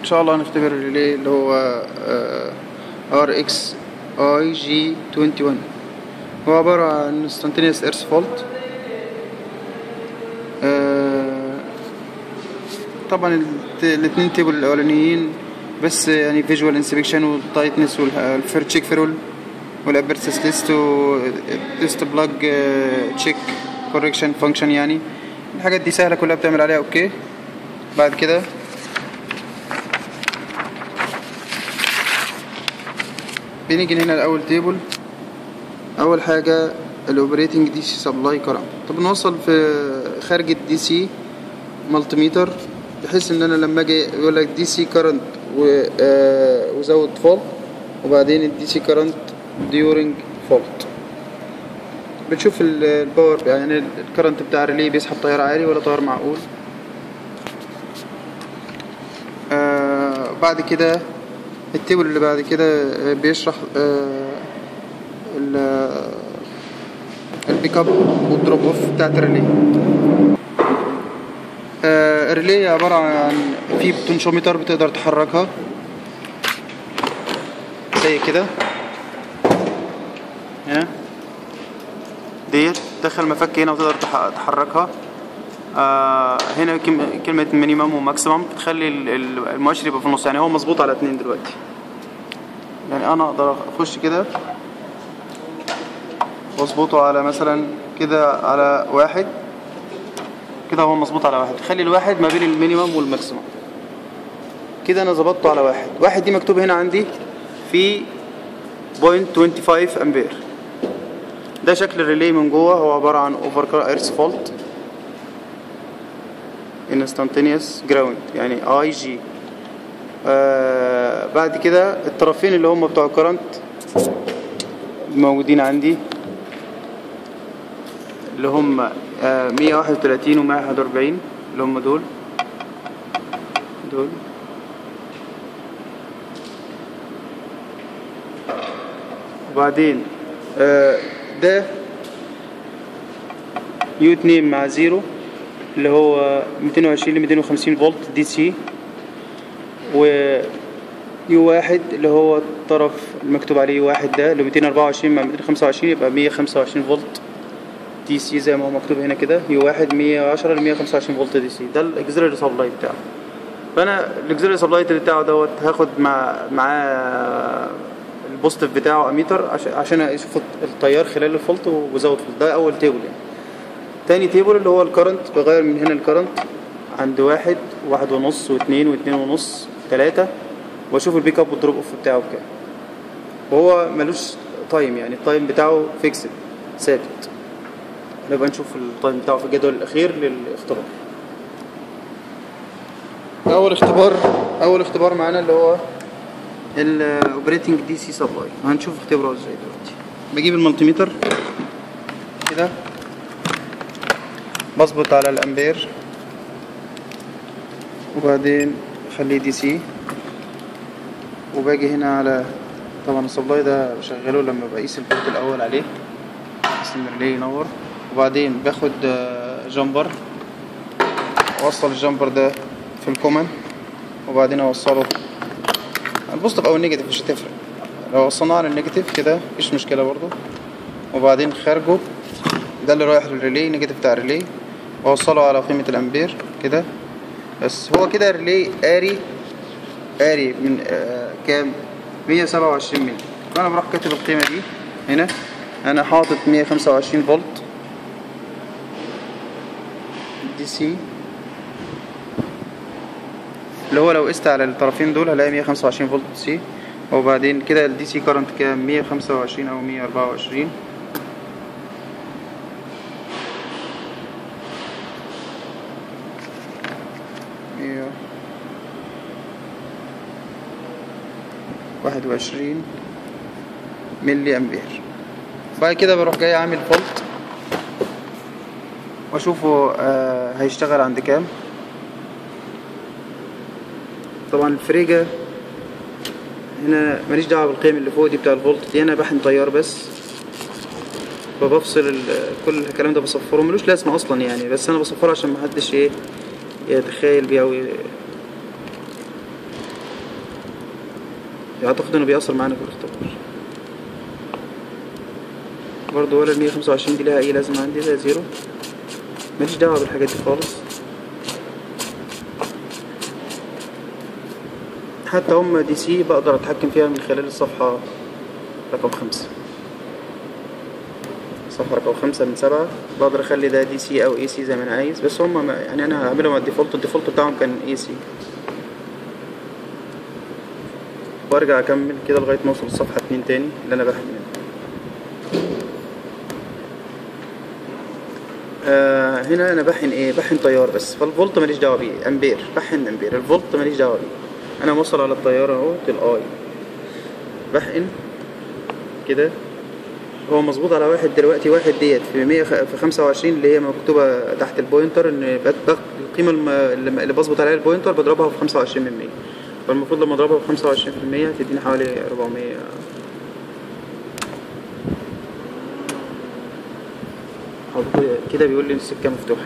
ان شاء الله هنختبر الريلي اللي هو ار اكس اي جي 21 هو عبارة عن instantaneous earth fault آه، طبعا الت- الاتنين تيبل الاولانيين بس يعني فيجوال انسبكشن والتايتنس والفير فيرول والابرسس ليست تيست بلاج تشيك كوركشن فانكشن يعني الحاجات دي سهله كلها بتعمل عليها اوكي بعد كده بنيجي هنا الاول تيبل اول حاجه الاوبريتنج دي سي سبلاي كرنت طب نوصل في خارج الدي سي ملتيمتر بحيث ان انا لما اجي يقول لك دي سي كرنت وزود فولت وبعدين الدي سي كرنت ديورنج فولت بنشوف ال- الباور يعني الكرنت بتاع الريلي بيسحب تيار عالي ولا تيار معقول آه بعد كده التيبل اللي بعد كده آه، بيشرح آه ال- البيك اب والدروب اوف بتاعت الريلي آه الريلي عبارة عن في بوتنشومتر بتقدر تحركها زي كده هنا ديت تدخل مفك هنا وتقدر تح- تحركها آه هنا كم- كلمة مينيمم وماكسيمم بتخلي ال- ال- المؤشر يبقى في النص يعني هو مظبوط على اتنين دلوقتي يعني انا اقدر اخش كده واظبطه على مثلا كده على واحد كده هو مظبوط على واحد خلي الواحد ما بين المينيمم والماكسيمم كده انا ظبطته على واحد واحد دي مكتوب هنا عندي في 0.25 امبير ده شكل الريلي من جوه هو عبارة عن اوفر ايرث فولت instantaneous ground يعني اي جي آه بعد كده الطرفين اللي هم بتوع الكرنت موجودين عندي اللي هم آه 131 و 141 اللي هم دول دول وبعدين آه ده يو 2 مع زيرو اللي هو 220 ل 250 فولت دي سي و يو واحد اللي هو الطرف المكتوب عليه واحد ده اللي 224 مع 225 يبقى 125 فولت دي سي زي ما هو مكتوب هنا كده يو واحد 110 ل 125 فولت دي سي ده الاكزيلري سبلاي بتاعه فانا الاكزيلري سبلاي بتاعه دوت هاخد مع معاه البوزيتيف بتاعه اميتر عشان عشان اشوف التيار خلال الفولت وزود فولت ده اول تيبل يعني تاني تيبل اللي هو الكرنت بغير من هنا الكرنت عند واحد واحد ونص واثنين واثنين ونص تلاتة واشوف البيك اب والدروب اوف بتاعه بكام وهو ملوش تايم يعني التايم بتاعه فيكسد ثابت نبقى نشوف التايم بتاعه في الجدول الاخير للاختبار اول اختبار اول اختبار معانا اللي هو الاوبريتنج دي سي سبلاي هنشوف اختباره ازاي دلوقتي بجيب المالتيمتر كده بظبط على الامبير وبعدين اخليه دي سي وباجي هنا على طبعا السبلاي ده بشغله لما بقيس الفولت الاول عليه بس الريلي ينور وبعدين باخد آه، جامبر اوصل الجامبر ده في الكومن وبعدين اوصله البوزيتيف او النيجاتيف مش هتفرق لو وصلناه على النيجاتيف كده مفيش مشكله برضو وبعدين خارجه ده اللي رايح للريلي النيجاتيف بتاع الريلي واوصله على قيمه الامبير كده بس هو كده الريلي قاري قاري من آه كام 127 ملي فانا بروح كاتب القيمه دي هنا انا حاطط 125 فولت دي سي اللي هو لو قست على الطرفين دول هلاقي 125 فولت دي سي وبعدين كده الدي سي كارنت كام 125 او 124 مية واحد وعشرين ملي امبير بعد كده بروح جاي عامل فولت واشوفه آه هيشتغل عند كام طبعا الفريجة هنا ماليش دعوة بالقيم اللي فوق دي بتاع الفولت دي انا بحن تيار بس فبفصل ال- كل الكلام ده بصفره ملوش لازمة اصلا يعني بس انا بصفره عشان محدش ايه يتخيل بيه او ي- اعتقد انه بيأثر معانا في الاختبار برضه ولا المية خمسة وعشرين دي لها اي لازمة عندي ده زيرو ماليش دعوة بالحاجات دي خالص حتى هم دي سي بقدر اتحكم فيها من خلال الصفحة رقم خمسة صفحة رقم خمسة من سبعة بقدر اخلي ده دي سي او اي سي زي ما انا عايز بس هم ما- يعني انا هعملهم على الديفولت الديفولت بتاعهم كان اي سي وارجع اكمل كده لغاية ما اوصل لصفحة اتنين تاني اللي انا بحمل منها آه هنا انا بحن ايه بحن تيار بس فالفولت ماليش دعوه بيه امبير بحن امبير الفولت ماليش دعوه بيه انا موصل على التيار اهو الاي بحقن كده هو مظبوط على واحد دلوقتي واحد ديت في 100 في 25 اللي هي مكتوبه تحت البوينتر ان بت- بت- القيمه الم- اللي اللي بظبط عليها البوينتر بضربها في 25 من 100 فالمفروض لما اضربها في 25% تديني حوالي 400 أو كده بيقول لي السكه مفتوحه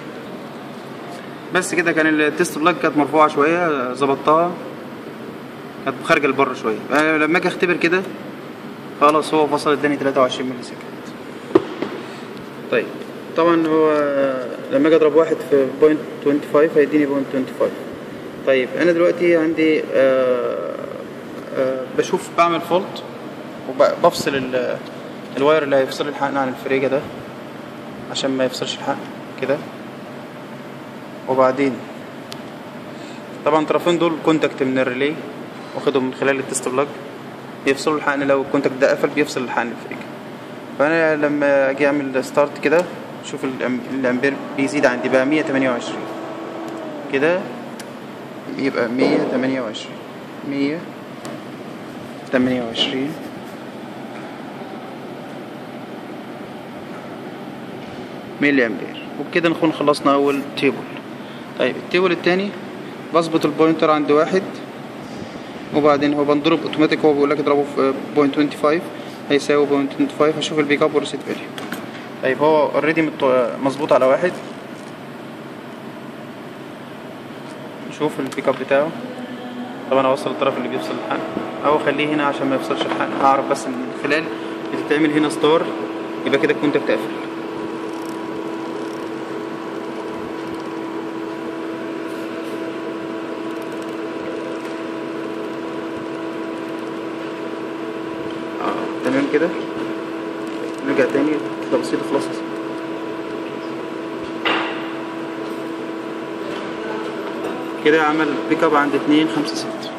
بس كده كان التست بلاج كانت مرفوعه شويه ظبطتها كانت خارجه لبره شويه أنا لما اجي اختبر كده خلاص هو فصل اداني 23 مللي سكند طيب طبعا هو لما اجي اضرب واحد في بوينت 25 هيديني بوينت 25 طيب انا دلوقتي عندي آه آه بشوف بعمل فولت وبفصل ال- الواير اللي هيفصل الحقن عن الفريجة ده عشان ما يفصلش الحقن كده وبعدين طبعا الطرفين دول كونتاكت من الريلي واخدهم من خلال التست بلاج بيفصلوا الحقن لو الكونتاكت ده قفل بيفصل الحقن الفريجة فانا لما اجي اعمل ستارت كده شوف الأم- الامبير بيزيد عندي بقى 128 كده يبقى 128 128 ملي امبير وبكده نكون خلصنا اول تيبل طيب التيبل التاني بظبط البوينتر عند واحد وبعدين هو بنضرب اوتوماتيك هو بيقول لك اضربه في بوينت 25 هيساوي بوينت 25 هشوف البيك اب والريسيت فاليو طيب هو اوريدي مظبوط على واحد نشوف البيك اب بتاعه طبعا اوصل الطرف اللي بيفصل الحقن او اخليه هنا عشان ما يفصلش الحقن هعرف بس من خلال بتتعمل هنا ستار يبقى كده الكونتاكت قافل اه تمام كده نرجع تاني كده بسيطة خلاص كده عمل بيك اب عند اتنين خمسة ستة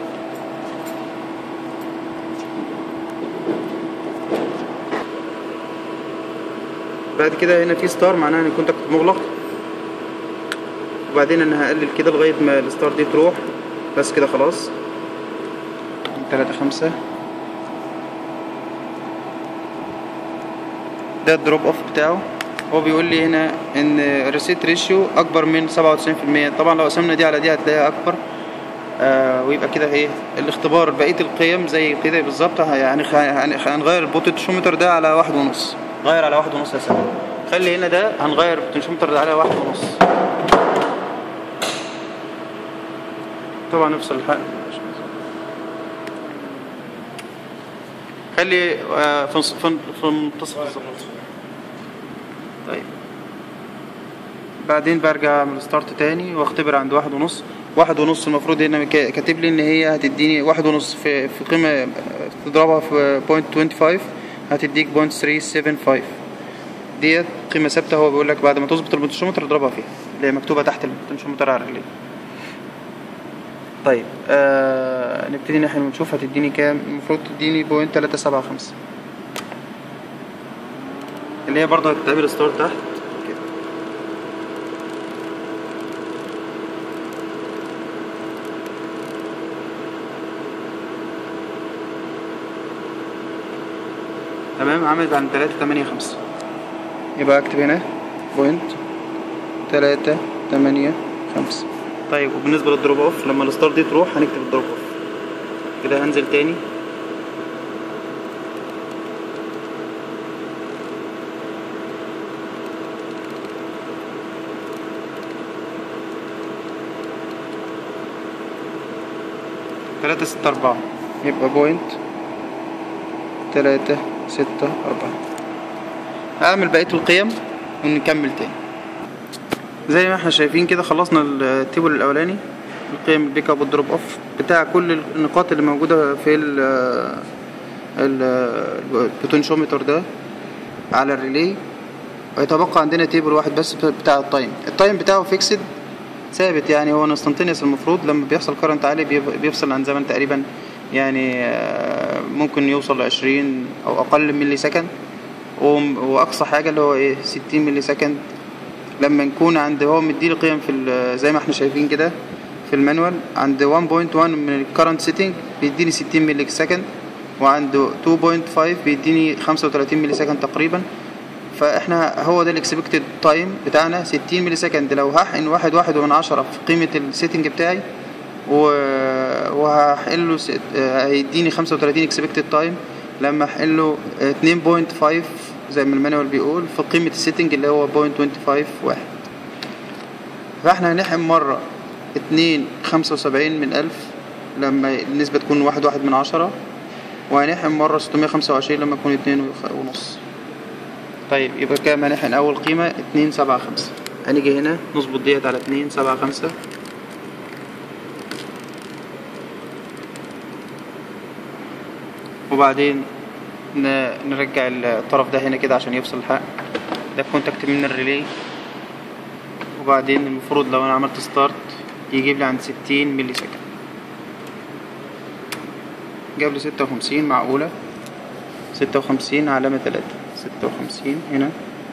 بعد كده هنا في ستار معناها ان الكونتاكت مغلق وبعدين انا هقلل كده لغاية ما الستار دي تروح بس كده خلاص تلاتة خمسة ده الدروب اوف بتاعه هو بيقول لي هنا ان الريسيت ريشيو اكبر من 97% طبعا لو قسمنا دي على دي هتلاقيها اكبر آه ويبقى كده ايه الاختبار بقيه القيم زي كده بالظبط يعني خ- هن- هنغير البوتنشومتر ده على واحد ونص غير على واحد ونص يا سلام خلي هنا ده هنغير البوتنشومتر ده على واحد ونص طبعا نفصل الحق خلي آه، في نص- في في منتصف بالظبط طيب بعدين برجع اعمل ستارت تاني واختبر عند واحد ونص واحد ونص المفروض هنا كا- كاتب لي ان هي هتديني واحد ونص في في قيمة آه، تضربها في بوينت 25 هتديك بوينت 375 ديت قيمة ثابتة هو بيقول لك بعد ما تظبط البوتنشومتر اضربها فيها اللي هي مكتوبة تحت البوتنشومتر على الرجلين طيب آه نبتدي نحن ونشوف هتديني كام المفروض تديني بوينت تلاتة سبعة خمسة اللي هي برضه هتتعمل ستار تحت كده تمام عملت عن تلاتة تمانية خمسة يبقى اكتب هنا بوينت تلاتة تمانية خمسة طيب وبالنسبة للدروب اوف لما الستار دي تروح هنكتب الدروب اوف كده هنزل تاني تلاتة ستة أربعة يبقى بوينت تلاتة ستة أربعة هعمل بقية القيم ونكمل تاني زي ما احنا شايفين كده خلصنا التيبل الأولاني القيم البيك اب والدروب اوف بتاع كل النقاط اللي موجودة في ال البوتنشومتر ده على الريلي ويتبقى عندنا تيبل واحد بس بتاع التايم التايم بتاعه فيكسد ثابت يعني هو انستنتينيوس المفروض لما بيحصل كارنت عالي بيفصل عن زمن تقريبا يعني ممكن يوصل لعشرين او اقل ملي سكند واقصى حاجة اللي هو ايه ستين ملي سكند لما نكون عند هو مديلي قيم في زي ما احنا شايفين كده في المانوال عند 1.1 من الكرنت سيتنج بيديني 60 ملي سكند وعنده 2.5 بيديني 35 ملي سكند تقريبا فاحنا هو ده الاكسبكتد تايم بتاعنا 60 ملي سكند لو هحقن واحد واحد ومن عشرة في قيمة السيتنج بتاعي وهحقن له ست... هيديني 35 اكسبكتد تايم لما احقن له 2.5 زي ما المانوال بيقول في قيمة السيتنج اللي هو 0.25 واحد فاحنا هنحقن مرة اتنين خمسة وسبعين من ألف لما النسبة تكون واحد واحد من عشرة وهنحقن مرة ستمية خمسة وعشرين لما يكون اتنين ونص طيب يبقى كام هنحقن أول قيمة اتنين سبعة خمسة هنيجي هنا نظبط ديت على اتنين سبعة خمسة وبعدين نرجع الطرف ده هنا كده عشان يفصل الحق ده كونتاكت من الريلي وبعدين المفروض لو انا عملت ستارت يجيب لي عند ستين ملي سكند جاب لي ستة وخمسين معقولة ستة وخمسين علامة تلاتة ستة وخمسين هنا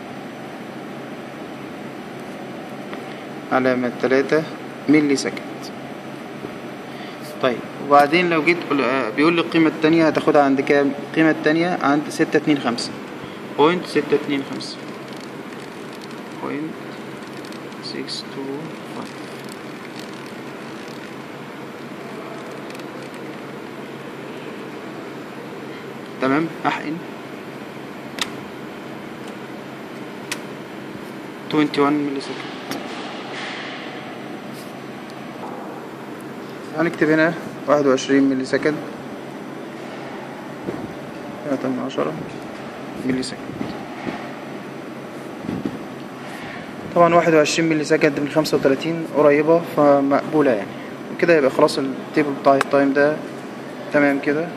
علامة تلاتة ملي سكند طيب وبعدين لو جيت بيقول لي القيمة التانية هتاخدها عند كام القيمة التانية عند ستة اتنين خمسة بوينت ستة اتنين خمسة بوينت سكس تو فايف تمام احقن 21 ملي سكند هنكتب هنا واحد وعشرين ملي سكند تلاتة من عشرة ملي سكند طبعا واحد وعشرين ملي سكند من خمسة وتلاتين قريبة فمقبولة يعني وكده يبقى خلاص التيبل بتاع التايم ده تمام كده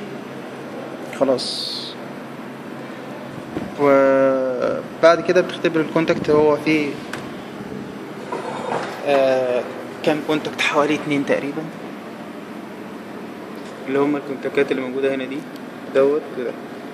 خلاص وبعد كده بتختبر الكونتاكت هو فيه آه كام كونتاكت حوالي اتنين تقريبا اللي هما الكونتاكات اللي موجودة هنا دي دوت كده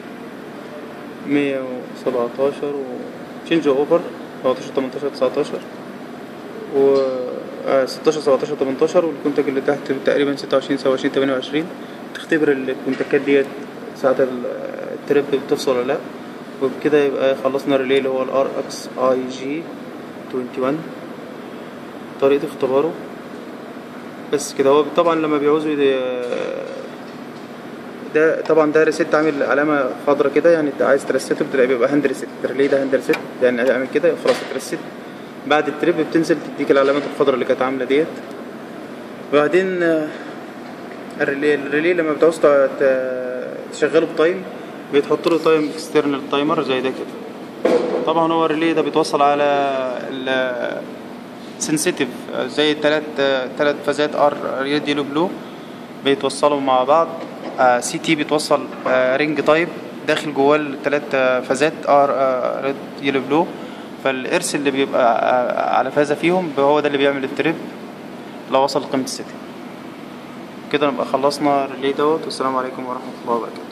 مية وسبعتاشر و تشينج اوفر سبعتاشر تمنتاشر تسعتاشر و ستاشر سبعتاشر تمنتاشر والكونتاك اللي تحت تقريبا ستة وعشرين سبعة وعشرين تمانية وعشرين تختبر الكونتاكات ديت ساعة التريب بتفصل ولا لأ وبكده يبقى خلصنا الريلي اللي هو الار اكس اي جي 21 طريقة اختباره بس كده هو طبعا لما بيعوزوا ده طبعا ده ريست عامل علامة خضرا كده يعني انت عايز ترسته بتلاقي بيبقى هاند ريست الريلي ده هاند ريست يعني اعمل كده خلاص اترست بعد التريب بتنزل تديك العلامات الخضرا اللي كانت عاملة ديت وبعدين الريلي الريلي لما بتعوز تشغله بتايم بيتحط له تايم اكسترنال تايمر زي ده كده طبعا هو الريلي ده بيتوصل على ال سنسيتيف زي التلات تلات فازات ار ريد يلو بلو بيتوصلوا مع بعض سي تي بيتوصل رينج تايب داخل جواه التلات فازات ار ريد يلو بلو فالارث اللي بيبقى على فازة فيهم هو ده اللي بيعمل التريب لو وصل لقيمة السيتي كده نبقى خلصنا الريلي دوت والسلام عليكم ورحمة الله وبركاته